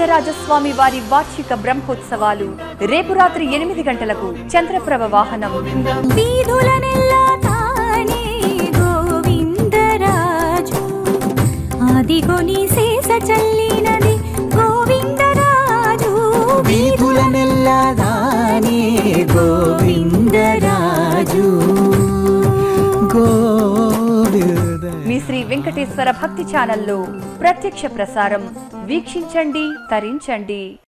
గోవిందరాజస్వామి వారి వార్షిక బ్రహ్మోత్సవాలు రేపు రాత్రి ఎనిమిది గంటలకు చంద్రప్రభ వాహనం వీధులనెల్లా తానే గోవిందరాజు ఆదిగొని శేష చల్లినది గోవిందరాజు వీధులనెల్లదానే గోవిందరాజు గోవింద మీ శ్రీ వెంకటేశ్వర భక్తి ఛానల్లో ప్రత్యక్ష ప్రసారం వీక్షించండి తరించండి